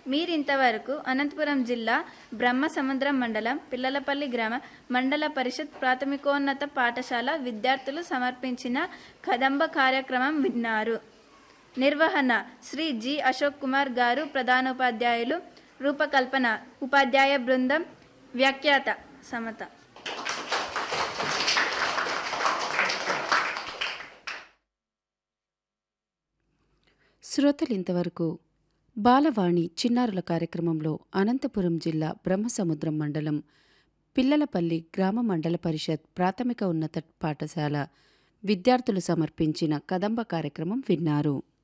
మీరింతవరకు అనంతపురం జిల్లా బ్రహ్మసముద్రం మండలం పిల్లలపల్లి గ్రామ మండల పరిషత్ ప్రాథమికోన్నత పాఠశాల విద్యార్థులు సమర్పించిన కదంబ కార్యక్రమం విన్నారు నిర్వహణ శ్రీ జి అశోక్ కుమార్ గారు ప్రధానోపాధ్యాయులు రూపకల్పన ఉపాధ్యాయ బృందం వ్యాఖ్యాత సమత శ్రోతలింతవరకు బాలవాణి చిన్నారుల కార్యక్రమంలో అనంతపురం జిల్లా బ్రహ్మసముద్రం మండలం పిల్లలపల్లి గ్రామ మండల పరిషత్ ప్రాథమిక ఉన్నత పాఠశాల విద్యార్థులు సమర్పించిన కదంబ కార్యక్రమం విన్నారు